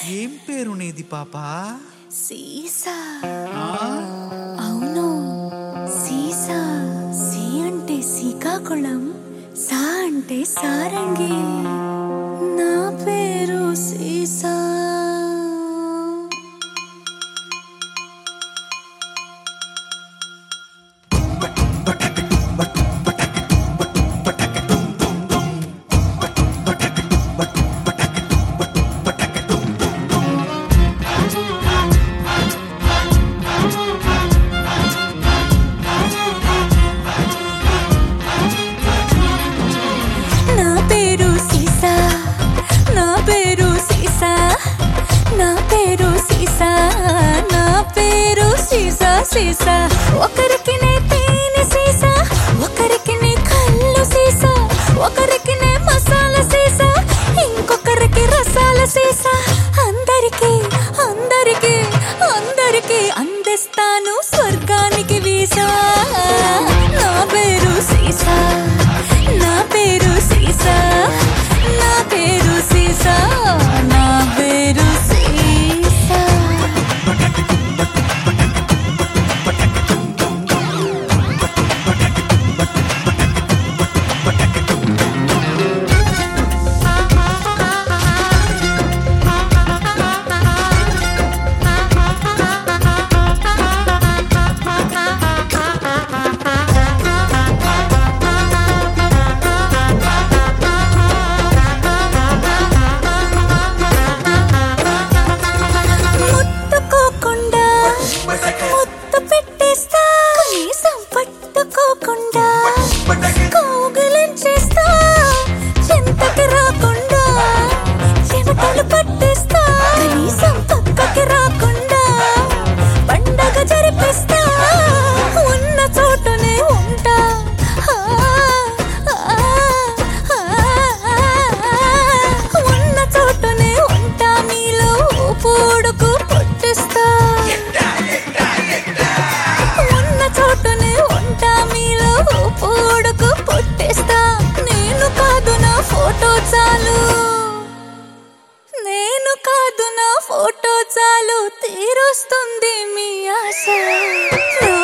ఏం పేరు నీది పాపా సీసా ఆ? అవును సీసా సి అంటే శ్రీకాకుళం సా అంటే సారంగి నా పేరు సీసా నా పేరు సీసా నా పేరు సీసా నా పేరు సీసా నా పేరు సీసా సీసా ఒకరికి నే తేనె సీసా ఒకరికి నే కళ్ళు సీసా ఒకరికి నే మసాలా సీసా ఇంకొకరికి రసాల సీసా అందరికి అందరికి అందరికి అందిస్తాను స్వర్గానికి వీసా నా పేరు సీసా నా పేరు సీసా నా పేరు సీసా నా పేరు సీసా ముట్టుకోకుండా ముద్దు పెట్టేస్తా కనీసం పట్టుకోకుండా కౌగిలించేస్తా చింతకి రాకుండా చెమటలు పట్టేస్తా కనీసం పక్కకి రాకుండా పండగ జరిపిస్తా ఉన్న చోటనే ఉంటా ఆ, ఆ, ఆ, ఉన్న చోటనే ఉంటా మీలో పూడుకు పుట్టిస్తా ఉన్న చోటనే ఉంటా మీలో పూడుకు పుట్టిస్తా నేను కాదు నా ఫోటో చాలు నేను కాదు నా ఫోటో చాలు తీరుస్తుంది మీ ఆశ నా